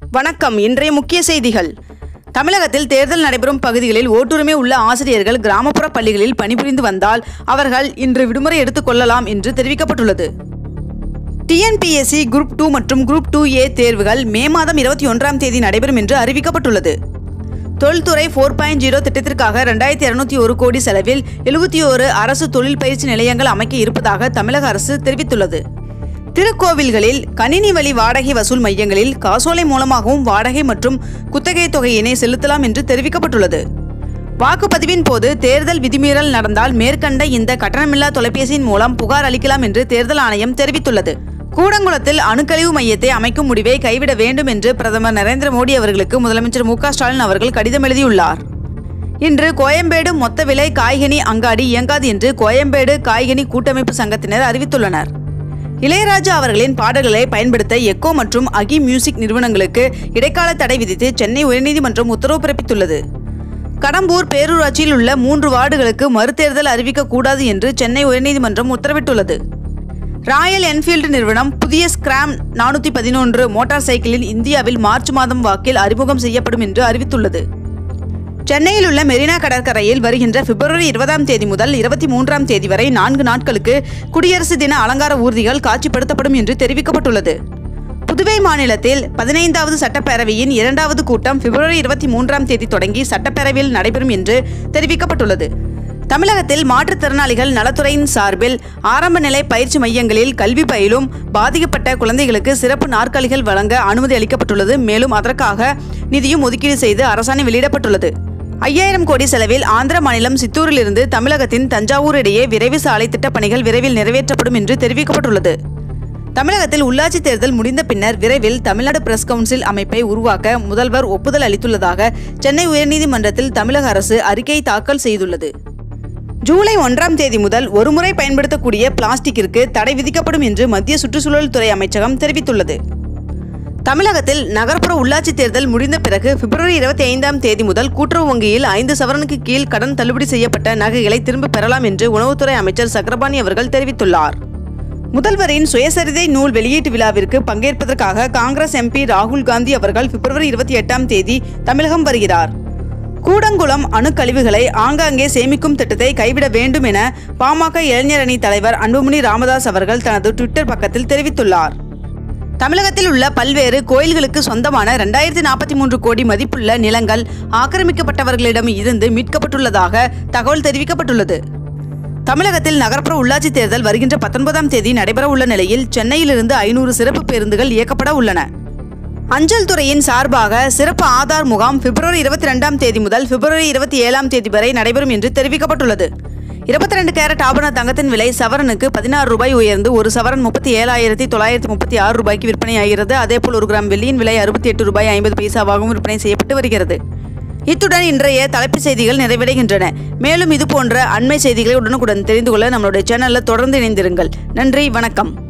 வணக்கம் இன்றைய முக்கிய செய்திகள் தமிழகத்தில் தேர்தல் நடைபெறும் பகுதிகளில் ஓட்டுரிமை உள்ள ஆசிரியர்கள் கிராமப்புற பள்ளிகளில் பணிபுரிந்து வந்தால் அவர்கள் இன்று விடுமுறை எடுத்துக் கொள்ளலாம் என்று தெரிவிக்கப்பட்டுள்ளது டிஎன்பிஎஸ்சி குரூப் டூ மற்றும் குரூப் டூ ஏ தேர்வுகள் மே மாதம் இருபத்தி ஒன்றாம் தேதி நடைபெறும் என்று அறிவிக்கப்பட்டுள்ளது தொழில்துறை ஃபோர் பாயிண்ட் ஜீரோ திட்டத்திற்காக ரெண்டாயிரத்தி இருநூத்தி ஒரு கோடி செலவில் எழுபத்தி ஓரு அரசு தொழில் பயிற்சி நிலையங்கள் அமைக்க இருப்பதாக தமிழக அரசு தெரிவித்துள்ளது திருக்கோவில்களில் கணினி வழி வாடகை வசூல் மையங்களில் காசோலை மூலமாகவும் வாடகை மற்றும் குத்தகை தொகையினை செலுத்தலாம் என்று தெரிவிக்கப்பட்டுள்ளது வாக்குப்பதிவின் போது தேர்தல் விதிமீறல் நடந்தால் மேற்கண்ட இந்த கட்டணமில்லா தொலைபேசியின் மூலம் புகார் அளிக்கலாம் என்று தேர்தல் ஆணையம் தெரிவித்துள்ளது கூடங்குளத்தில் அணுக்கழிவு மையத்தை அமைக்கும் முடிவை கைவிட வேண்டும் என்று பிரதமர் நரேந்திர மோடி அவர்களுக்கு முதலமைச்சர் மு க ஸ்டாலின் அவர்கள் கடிதம் எழுதியுள்ளார் இன்று கோயம்பேடு மொத்த விலை காய்கனி அங்காடி இயங்காது என்று கோயம்பேடு காய்கனி கூட்டமைப்பு சங்கத்தினர் அறிவித்துள்ளனர் இளையராஜா அவர்களின் பாடல்களை பயன்படுத்த எக்கோ மற்றும் அகி மியூசிக் நிறுவனங்களுக்கு இடைக்கால தடை விதித்து சென்னை உயர்நீதிமன்றம் உத்தரவு பிறப்பித்துள்ளது கடம்பூர் பேரூராட்சியில் உள்ள மூன்று வார்டுகளுக்கு மறுதேர்தல் அறிவிக்கக்கூடாது என்று சென்னை உயர்நீதிமன்றம் உத்தரவிட்டுள்ளது ராயல் என்ஃபீல்டு நிறுவனம் புதிய ஸ்கிராம் நானூற்றி பதினொன்று மோட்டார் சைக்கிளில் இந்தியாவில் மார்ச் மாதம் வாக்கில் அறிமுகம் செய்யப்படும் என்று அறிவித்துள்ளது சென்னையில் உள்ள மெரினா கடற்கரையில் வருகின்ற பிப்ரவரி இருபதாம் தேதி முதல் இருபத்தி மூன்றாம் தேதி வரை நான்கு நாட்களுக்கு குடியரசு தின அலங்கார ஊர்திகள் காட்சிப்படுத்தப்படும் என்று தெரிவிக்கப்பட்டுள்ளது புதுவை மாநிலத்தில் பதினைந்தாவது சட்டப்பேரவையின் இரண்டாவது கூட்டம் பிப்ரவரி இருபத்தி மூன்றாம் தேதி தொடங்கி சட்டப்பேரவையில் நடைபெறும் என்று தெரிவிக்கப்பட்டுள்ளது தமிழகத்தில் மாற்றுத்திறனாளிகள் நலத்துறையின் சார்பில் ஆரம்ப நிலை பயிற்சி மையங்களில் கல்வி பயிலும் பாதிக்கப்பட்ட குழந்தைகளுக்கு சிறப்பு நாற்காலிகள் வழங்க அனுமதி அளிக்கப்பட்டுள்ளது மேலும் அதற்காக நிதியும் ஒதுக்கீடு செய்து அரசாணை வெளியிடப்பட்டுள்ளது ஐயாயிரம் கோடி செலவில் ஆந்திர மாநிலம் சித்தூரிலிருந்து தமிழகத்தின் தஞ்சாவூர் இடையே விரைவு சாலை திட்டப்பணிகள் விரைவில் நிறைவேற்றப்படும் என்று தெரிவிக்கப்பட்டுள்ளது தமிழகத்தில் உள்ளாட்சி தேர்தல் முடிந்த பின்னர் விரைவில் தமிழ்நாடு பிரஸ் கவுன்சில் அமைப்பை உருவாக்க முதல்வர் ஒப்புதல் அளித்துள்ளதாக சென்னை உயர்நீதிமன்றத்தில் தமிழக அரசு அறிக்கை தாக்கல் செய்துள்ளது ஜூலை ஒன்றாம் தேதி முதல் ஒருமுறை பயன்படுத்தக்கூடிய பிளாஸ்டிக்கிற்கு தடை விதிக்கப்படும் என்று மத்திய சுற்றுச்சூழல் துறை அமைச்சகம் தெரிவித்துள்ளது தமிழகத்தில் நகர்ப்புற உள்ளாட்சி தேர்தல் முடிந்த பிறகு பிப்ரவரி இருபத்தி ஐந்தாம் தேதி முதல் கூட்டுறவு வங்கியில் ஐந்து சவரனுக்கு கீழ் கடன் தள்ளுபடி செய்யப்பட்ட நகைகளை திரும்ப பெறலாம் என்று உணவுத்துறை அமைச்சர் சக்கரபாணி அவர்கள் தெரிவித்துள்ளார் முதல்வரின் சுயசரிதை நூல் வெளியீட்டு விழாவிற்கு பங்கேற்பதற்காக காங்கிரஸ் எம்பி ராகுல் காந்தி அவர்கள் பிப்ரவரி இருபத்தி எட்டாம் தேதி தமிழகம் வருகிறார் கூடங்குளம் அணுக்கழிவுகளை ஆங்காங்கே சேமிக்கும் திட்டத்தை கைவிட வேண்டும் என பாமக இளைஞரணி தலைவர் அன்புமணி ராமதாஸ் அவர்கள் தனது ட்விட்டர் பக்கத்தில் தெரிவித்துள்ளார் தமிழகத்தில் உள்ள பல்வேறு கோயில்களுக்கு சொந்தமான ரெண்டாயிரத்தி நாற்பத்தி மூன்று கோடி மதிப்புள்ள நிலங்கள் ஆக்கிரமிக்கப்பட்டவர்களிடம் இருந்து மீட்கப்பட்டுள்ளதாக தகவல் தெரிவிக்கப்பட்டுள்ளது தமிழகத்தில் நகர்ப்புற உள்ளாட்சி தேர்தல் வருகின்ற பத்தொன்பதாம் தேதி நடைபெற உள்ள நிலையில் சென்னையிலிருந்து ஐநூறு சிறப்பு பேருந்துகள் இயக்கப்பட உள்ளன அஞ்சல் துறையின் சார்பாக சிறப்பு ஆதார் முகாம் பிப்ரவரி இருபத்தி ரெண்டாம் தேதி முதல் பிப்ரவரி இருபத்தி ஏழாம் தேதி வரை நடைபெறும் என்று தெரிவிக்கப்பட்டுள்ளது இருபத்தி ரெண்டு கேரட் ஆபண தங்கத்தின் விலை சவரனுக்கு பதினாறு ரூபாய் உயர்ந்து ஒரு சவரன் முப்பத்தி ஏழாயிரத்தி தொள்ளாயிரத்தி முப்பத்தி ஆறு ரூபாய்க்கு விற்பனையாகிறது அதேபோல் ஒரு கிராம் வெள்ளியின் விலை அறுபத்தி எட்டு ரூபாய் ஐம்பது பைசாவாகவும் விற்பனை செய்யப்பட்டு வருகிறது இத்துடன் இன்றைய தலைப்புச் செய்திகள் நிறைவடைகின்றன மேலும் இது போன்ற அண்மை செய்திகளை உடனுக்குடன் தெரிந்து கொள்ள நம்மளுடைய சேனலில் தொடர்ந்து இணைந்திருங்கள் நன்றி வணக்கம்